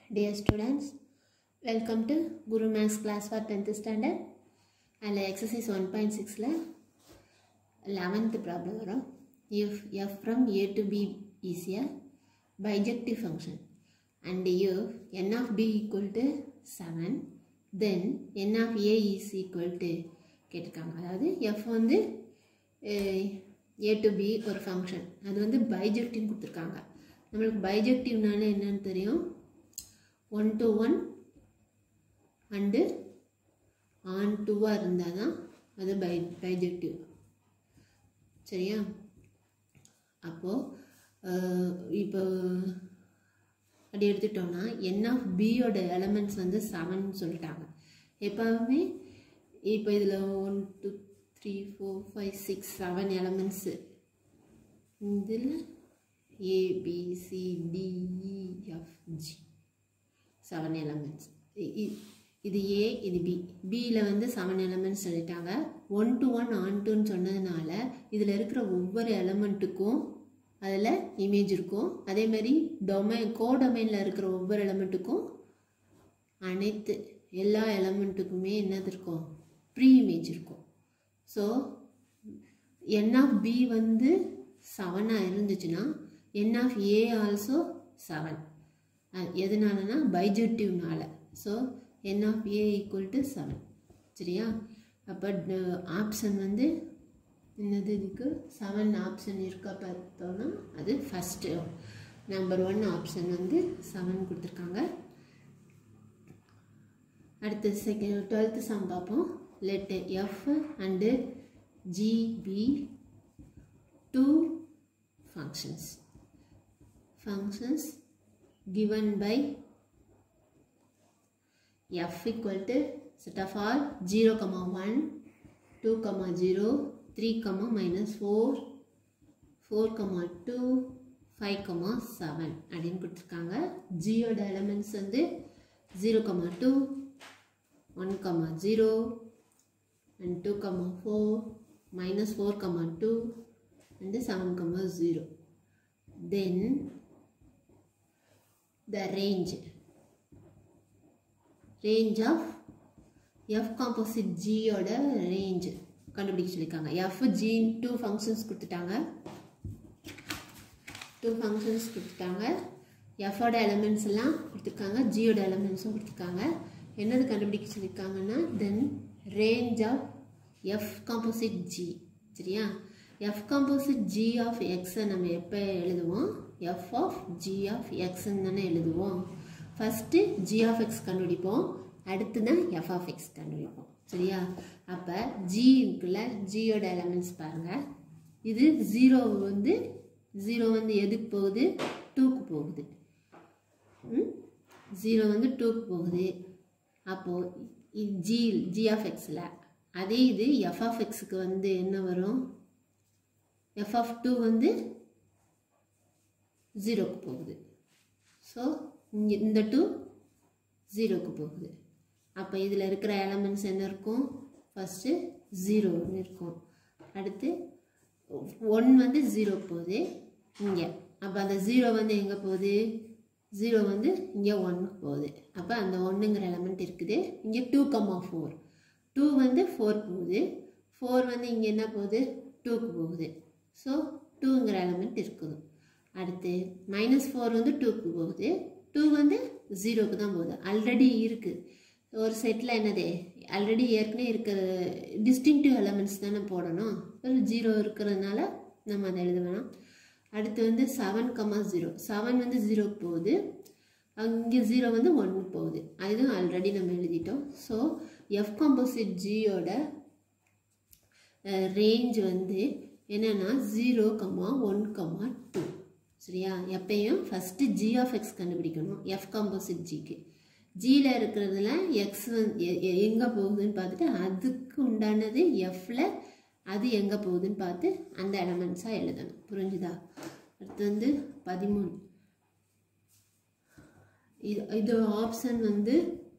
Dear students, welcome to Guru Maths class for 10th standard. அதில் exercise 1.6ல 11th problem வரும் if f from a to b is a bijective function and if n of b equal to 7 then n of a is equal to கேட்டிருக்காங்க அதாவது f வந்து A to B ஒரு function அது வந்து bijective கொடுத்துருக்காங்க நம்மளுக்கு பைஜெக்டிவ்னால என்னன்னு தெரியும் ஒன் டு ஒன் அண்டு ஆன் டூவாக இருந்தால் தான் அது பை பைஜெக்டிவ் சரியா அப்போது இப்போ அப்படி எடுத்துட்டோம்னா என் ஆஃப் பியோட எலமெண்ட்ஸ் வந்து செவன் சொல்லிட்டாங்க எப்போவுமே இப்போ இதில் one two three four five six seven elements இதில் ஏபிசிடிஇஎஃப்ஜி செவன் எலமெண்ட்ஸ் இது ஏ இது பி பியில் வந்து செவன் எலமெண்ட்ஸ் சொல்லிட்டாங்க ஒன் டு ஒன் ஆன் டூன்னு சொன்னதுனால இதில் இருக்கிற ஒவ்வொரு எலமெண்ட்டுக்கும் அதில் இமேஜ் இருக்கும் அதே மாதிரி டொமை கோ டொமைனில் இருக்கிற ஒவ்வொரு எலமெண்ட்டுக்கும் அனைத்து எல்லா எலமெண்ட்டுக்குமே என்னது இருக்கும் ப்ரீ இமேஜ் இருக்கும் ஸோ என் ஆஃப் பி வந்து செவனாக இருந்துச்சுன்னா n of A also seven எதனாலனா பைஜெக்டிவ்னால so n of A equal to seven சரியா அப்போ ஆப்ஷன் வந்து என்னது இதுக்கு செவன் ஆப்ஷன் இருக்கா பார்த்தோன்னா அது ஃபஸ்ட்டு நம்பர் ஒன் ஆப்ஷன் வந்து செவன் கொடுத்துருக்காங்க அடுத்து செகண்ட் டுவெல்த்து சம் பார்ப்போம் let f and g be two functions functions given by f equal to set of all 0 comma 1 2 comma 0 3 comma minus 4 4 comma 2 5 comma 7 அப்படின்னு கொடுத்துருக்காங்க ஜியோட elements வந்து 0 comma 2 1 comma 0 and 2 comma 4 minus 4 comma 2 and 7 comma 0 then the range range of f composite g ஓட range கண்டுபிடிக்க சொல்லியிருக்காங்க f g two functions கொடுத்துட்டாங்க two functions கொடுத்துட்டாங்க எஃபோட elements எல்லாம் கொடுத்துருக்காங்க ஜியோட எலமெண்ட்ஸும் கொடுத்துருக்காங்க என்னது கண்டுபிடிக்க சொல்லியிருக்காங்கன்னா then range of f composite g சரியா எஃப் காம்போசிட் ஜி ஆஃப் எக்ஸை நம்ம எப்போ எழுதுவோம் எஃப் ஆஃப் ஜி ஆஃப் எக்ஸ்ன்னு தானே எழுதுவோம் ஃபஸ்ட்டு ஜி ஆஃப் எக்ஸ் கண்டுபிடிப்போம் அடுத்து தான் எஃப் ஆஃப் எக்ஸ் கண்டுபிடிப்போம் சரியா அப்போ ஜி இருக்குல்ல ஜியோட எலமெண்ட்ஸ் பாருங்கள் இது ஜீரோ வந்து ஜீரோ வந்து எதுக்கு போகுது டூக்கு போகுது ஜீரோ வந்து டூக்கு போகுது அப்போது ஜி ஜி ஆஃப் எக்ஸில் அதே இது எஃப் ஆஃப் எக்ஸுக்கு வந்து என்ன வரும் எஃப் ஆஃப் டூ வந்து ஜீரோக்கு போகுது ஸோ இங்கே இந்த டூ ஜீரோக்கு போகுது அப்போ இதில் இருக்கிற எலமெண்ட்ஸ் என்ன இருக்கும் ஃபஸ்ட்டு ஜீரோன்னு இருக்கும் அடுத்து ஒன் வந்து ஜீரோ போகுது இங்கே அப்போ அந்த ஜீரோ வந்து எங்கே போகுது ஜீரோ வந்து இங்கே ஒன்னுக்கு போகுது அப்போ அந்த ஒன்றுங்கிற எலமெண்ட் இருக்குது இங்கே டூ கம்மா ஃபோர் டூ வந்து ஃபோர் போகுது ஃபோர் வந்து இங்கே என்ன போகுது டூக்கு போகுது ஸோ டூங்கிற எலமெண்ட் இருக்குது அடுத்து மைனஸ் ஃபோர் வந்து டூக்கு போகுது டூ வந்து ஜீரோக்கு தான் போகுது ஆல்ரெடி இருக்குது ஒரு செட்டில் என்னது ஆல்ரெடி ஏற்கனவே இருக்கிற டிஸ்டிங்டிவ் எலமெண்ட்ஸ் தானே போடணும் ஒரு ஜீரோ இருக்கிறதுனால நம்ம அதை எழுத வேணாம் அடுத்து வந்து செவன் கம்மா ஜீரோ செவன் வந்து ஜீரோக்கு போகுது அங்கே ஜீரோ வந்து ஒன்றுக்கு போகுது அதுவும் ஆல்ரெடி நம்ம எழுதிட்டோம் ஸோ எஃப் காம்போசிட் ஜியோட ரேஞ்ச் வந்து என்னென்னா zero comma one comma two சரியா எப்பயும் ஃபஸ்ட்டு ஜி ஆஃப் எக்ஸ் கண்டுபிடிக்கணும் எஃப் காம்போசிட் ஜிக்கு ஜியில் இருக்கிறதுல எக்ஸ் வந்து எங்கே போகுதுன்னு பார்த்துட்டு அதுக்கு உண்டானது எஃப்பில் அது எங்கே போகுதுன்னு பார்த்து அந்த எலமெண்ட்ஸாக எழுதணும் புரிஞ்சுதா அடுத்து வந்து பதிமூணு இது இது ஆப்ஷன் வந்து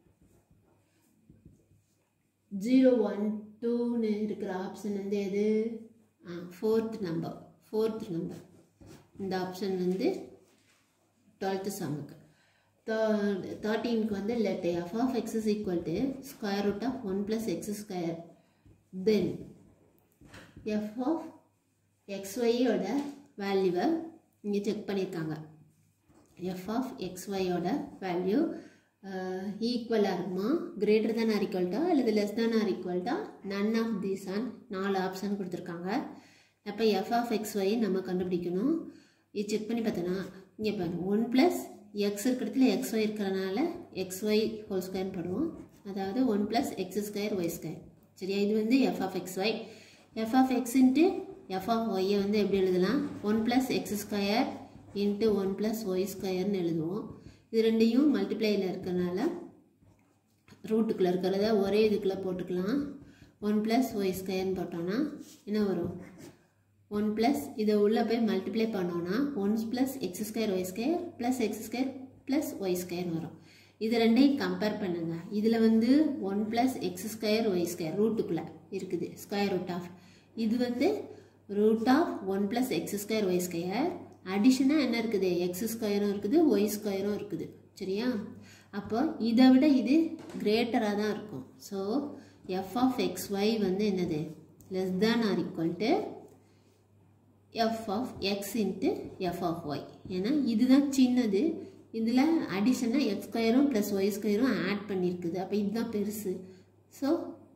ஜீரோ ஒன் டூன்னு இருக்கிற ஆப்ஷன் வந்து எது ஃபோர்த் நம்பர் ஃபோர்த் நம்பர் இந்த ஆப்ஷன் வந்து டுவெல்த்து சம்முக்கு தேர்ட்டீனுக்கு வந்து let f of x is equal to square root of one plus x square then f of எக்ஸ்ஒய்யோட வேல்யூவை இங்கே செக் பண்ணியிருக்காங்க எஃப் ஆஃப் எக்ஸ்ஒயோட வேல்யூ ஈக்குவலாக இருக்குமா கிரேட்டர் தேன் ஆர் ஈக்குவல்ட்டா அல்லது லெஸ் தேன் ஆர் ஈக்குவல்ட்டா நன் ஆஃப் தீஸ் ஆன் நாலு ஆப்ஷன் கொடுத்துருக்காங்க அப்போ எஃப் ஆஃப் எக்ஸ் ஒய் நம்ம கண்டுபிடிக்கணும் இது செக் பண்ணி பார்த்தோன்னா இங்கே பாருங்க ஒன் ப்ளஸ் எக்ஸ் இருக்கிறதுல எக்ஸ் ஒய் இருக்கிறனால எக்ஸ் ஒய் ஹோல் ஸ்கொயர்னு போடுவோம் அதாவது one plus x square y square சரியா இது வந்து f of x y f of x into f of ஒய்யை வந்து எப்படி எழுதலாம் one plus x square into one plus y ஸ்கொயர்னு எழுதுவோம் இது ரெண்டையும் மல்டிப்ளையில் இருக்கிறனால ரூட்டுக்குள்ளே இருக்கிறத ஒரே இதுக்குள்ளே போட்டுக்கலாம் ஒன் ப்ளஸ் ஒய் ஸ்கொயர்னு போட்டோன்னா என்ன வரும் ஒன் ப்ளஸ் இதை உள்ளே போய் மல்டிப்ளை பண்ணோன்னா one plus x square y square plus x square plus y square வரும் இது ரெண்டையும் கம்பேர் பண்ணுங்க இதில் வந்து one plus x square y square ரூட்டுக்குள்ளே இருக்குது ஸ்கொயர் ரூட் ஆஃப் இது வந்து root of one plus x square y square அடிஷனாக என்ன இருக்குது எக்ஸ் ஸ்கொயரும் இருக்குது ஒய் ஸ்கொயரும் இருக்குது சரியா அப்போ இதை விட இது கிரேட்டராக தான் இருக்கும் so f of x y வந்து என்னது less than or equal to f of x into f of y ஏன்னா இதுதான் சின்னது இதில் அடிஷனாக எக்ஸ் ஸ்கொயரும் ப்ளஸ் ஒய் ஸ்கொயரும் ஆட் பண்ணியிருக்குது அப்போ இதுதான் பெருசு so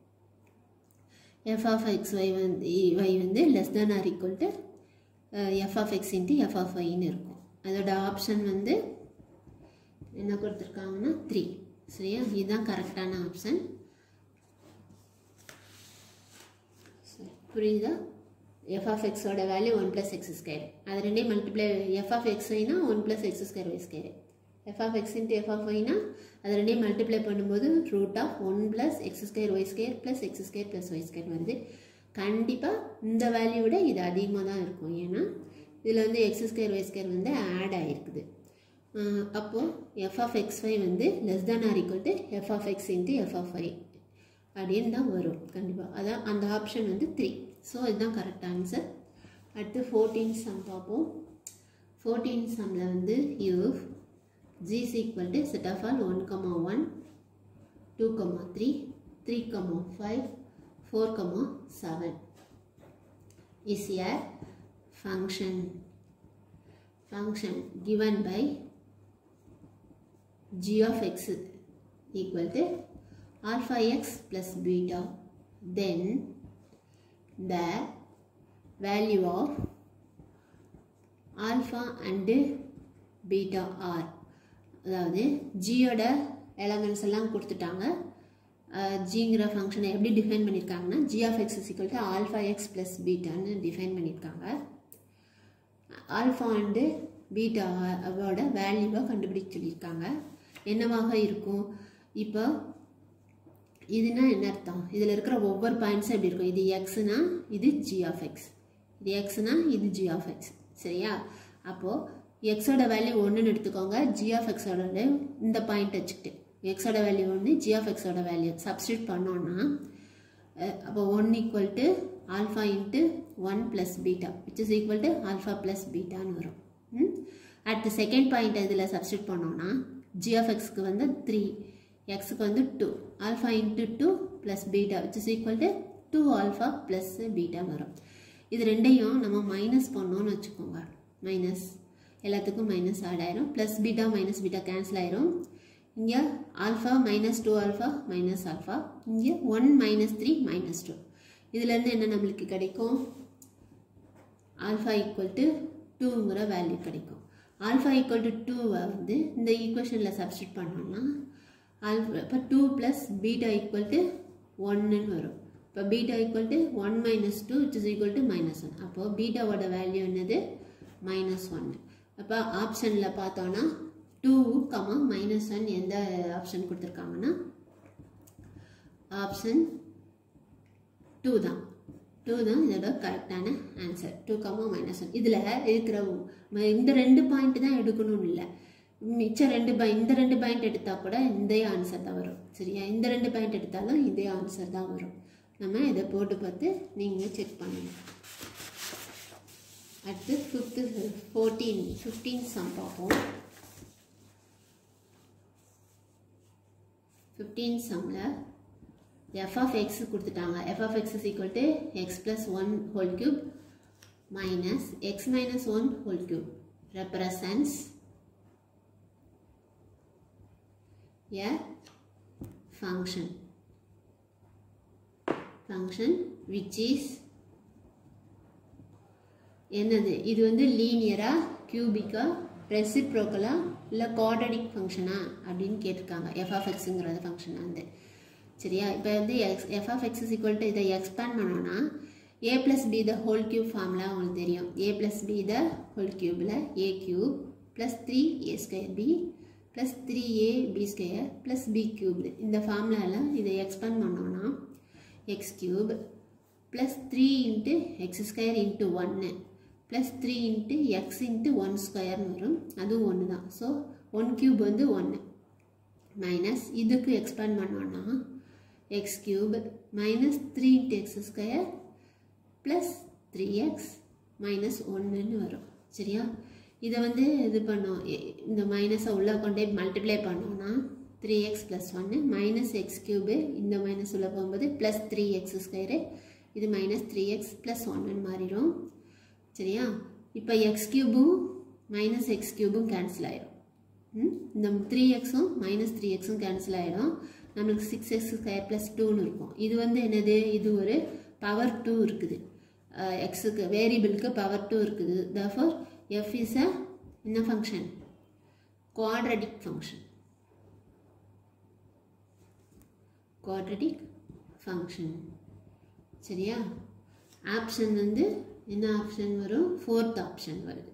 f of x y வந்து ஒய் வந்து less than or equal to f of x into f of ஒய்னு இருக்கும் அதோட ஆப்ஷன் வந்து என்ன கொடுத்துருக்காங்கன்னா த்ரீ சரியா இதுதான் கரெக்டான ஆப்ஷன் புரியுதா எஃப் ஆஃப் எக்ஸோட value one plus x square அது ரெண்டே மல்டிப்ளை எஃப் ஆஃப் எக்ஸ் ஒய்னா one plus x square y square f of x into f of ஒய்னா அது ரெண்டையும் மல்டிப்ளை பண்ணும்போது root of one plus x square y square plus x square plus y square வருது கண்டிப்பாக இந்த value விட இது அதிகமாக தான் இருக்கும் ஏன்னா இதில் வந்து எக்ஸ் ஸ்கொயர் ஒய் ஸ்கொயர் வந்து ஆட் ஆகிருக்குது அப்போது எஃப் ஆஃப் எக்ஸ் ஒய் வந்து less than or equal to f of x into f of y அப்படின்னு தான் வரும் கண்டிப்பாக அதான் அந்த ஆப்ஷன் வந்து த்ரீ ஸோ இதுதான் கரெக்ட் ஆன்சர் அடுத்து ஃபோர்டீன் சம் பார்ப்போம் ஃபோர்டீன் சம்மில் வந்து if g is equal to set of all one comma one two comma three three comma five four comma seven is a function function given by g of x equal to alpha x plus beta then the value of alpha and beta are அதாவது ஜியோட elements எல்லாம் கொடுத்துட்டாங்க ஜிங்கிற ஃபங்க்ஷனை எப்படி define பண்ணியிருக்காங்கன்னா g of x is equal to alpha x plus பீட்டான்னு define பண்ணியிருக்காங்க alpha and பீட்டாவோட வேல்யூவை கண்டுபிடிக்க சொல்லியிருக்காங்க என்னவாக இருக்கும் இப்போ இதுனா என்ன அர்த்தம் இதில் இருக்கிற ஒவ்வொரு பாயிண்ட்ஸும் எப்படி இருக்கும் இது எக்ஸ்னா இது ஜி ஆஃப் எக்ஸ் இது எக்ஸ்னா இது ஜி ஆஃப் எக்ஸ் சரியா அப்போது எக்ஸோட வேல்யூ ஒன்றுன்னு எடுத்துக்கோங்க ஜி ஆஃப் எக்ஸோட இந்த பாயிண்ட் வச்சுக்கிட்டு எக்ஸோட வேல்யூ ஒன்று ஜி ஆஃப் எக்ஸோட வேல்யூ சப்ஸ்டியூட் பண்ணோன்னா அப்போ one equal to alpha into one plus beta which is equal to alpha plus பீட்டான்னு வரும் அடுத்த செகண்ட் பாயிண்ட் இதில் சப்ஸ்டியூட் பண்ணோன்னா ஜி ஆஃப் எக்ஸ்க்கு வந்து த்ரீ எக்ஸுக்கு வந்து two alpha into two plus beta which is equal to two alpha plus beta வரும் இது ரெண்டையும் நம்ம மைனஸ் பண்ணோன்னு வச்சுக்கோங்க மைனஸ் எல்லாத்துக்கும் மைனஸ் ஆட் ஆயிரும் plus beta minus beta cancel ஆயிரும் இங்கே alpha minus two alpha minus alpha இங்கே one minus three minus two இதுலேருந்து என்ன நம்மளுக்கு கிடைக்கும் ஆல்ஃபா ஈக்குவல் டு டூங்கிற வேல்யூ கிடைக்கும் ஆல்ஃபா ஈக்குவல் டு டூவை வந்து இந்த ஈக்குவேஷனில் சப்ஸ்டியூட் பண்ணோம்னா ஆல்ஃபா இப்போ two plus beta equal to ஒன்னுன்னு வரும் இப்போ beta equal to one minus two it is equal to minus one அப்போது பீட்டாவோட வேல்யூ என்னது மைனஸ் ஒன்று அப்போ ஆப்ஷனில் பார்த்தோன்னா டூ கமா மைனஸ் ஒன் எந்த ஆப்ஷன் கொடுத்துருக்காங்கன்னா ஆப்ஷன் டூ தான் டூ தான் இதோட கரெக்டான answer two comma minus one இதில் இருக்கிற இந்த ரெண்டு பாயிண்ட் தான் எடுக்கணும்னு இல்லை மிச்சம் ரெண்டு பாய் இந்த ரெண்டு பாயிண்ட் எடுத்தால் கூட இதே ஆன்சர் தான் வரும் சரியா இந்த ரெண்டு பாயிண்ட் எடுத்தாலும் இதே ஆன்சர் தான் வரும் நம்ம இதை போட்டு பார்த்து நீங்கள் செக் பண்ணணும் அடுத்து ஃபிஃப்த்து ஃபோர்டீன் ஃபிஃப்டீன் சம் பார்ப்போம் ஃபிஃப்டீன் சம்மில் எஃப் ஆஃப் எக்ஸ் கொடுத்துட்டாங்க f of x is equal to x plus one whole cube minus x minus 1 whole cube represents a function function which is என்னது இது வந்து லீனியரா கியூபிக்கா ரெசிப்ரோக்கலா இல்லை quadratic ஃபங்க்ஷனா அப்படின்னு கேட்டிருக்காங்க F of எக்ஸுங்கிறது function வந்து சரியா இப்போ வந்து x f of x is equal to இதை எக்ஸ்பேண்ட் பண்ணோன்னா A plus B the whole cube ஃபார்ம்லாம் உங்களுக்கு தெரியும் A plus B the whole கியூபில் A cube plus three A square B plus three A B square plus B cube இந்த ஃபார்ம்லாவில் இதை expand பண்ணோன்னா x cube plus three into x square into ஒன்று plus three into x into one ஸ்கொயர்னு வரும் அதுவும் ஒன்று தான் ஸோ ஒன் கியூப் வந்து ஒன்று மைனஸ் இதுக்கு எக்ஸ்பேண்ட் பண்ணோன்னா x cube minus three into x square plus three x minus ஒன்றுன்னு வரும் சரியா இதை வந்து இது பண்ணோம் இந்த மைனஸை உள்ளே கொண்டே மல்டிப்ளை பண்ணோன்னா த்ரீ எக்ஸ் ப்ளஸ் ஒன்று மைனஸ் எக்ஸ் க்யூபு இந்த மைனஸ் உள்ளே போகும்போது ப்ளஸ் த்ரீ எக்ஸ் ஸ்கொயரு இது மைனஸ் த்ரீ எக்ஸ் ப்ளஸ் ஒன்றுன்னு மாறிடும் சரியா இப்போ எக்ஸ் க்யூபும் மைனஸ் எக்ஸ் க்யூபும் கேன்சல் ஆகிடும் இந்த த்ரீ எக்ஸும் மைனஸ் த்ரீ எக்ஸும் கேன்சல் ஆகிடும் நம்மளுக்கு சிக்ஸ் எக்ஸ் ஸ்கொயர் ப்ளஸ் டூன்னு இருக்கும் இது வந்து என்னது இது ஒரு பவர் டூ இருக்குது எக்ஸுக்கு வேரியபிளுக்கு பவர் டூ இருக்குது தஃபோர் எஃப் இஸ் அ என்ன function quadratic function quadratic function சரியா ஆப்ஷன் வந்து என்ன ஆப்ஷன் வரும் ஃபோர்த் ஆப்ஷன் வருது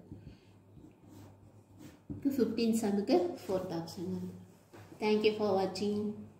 ஃபிஃப்டீன் சம்முக்கு ஃபோர்த் ஆப்ஷன் வருது தேங்க்யூ ஃபார் வாட்சிங்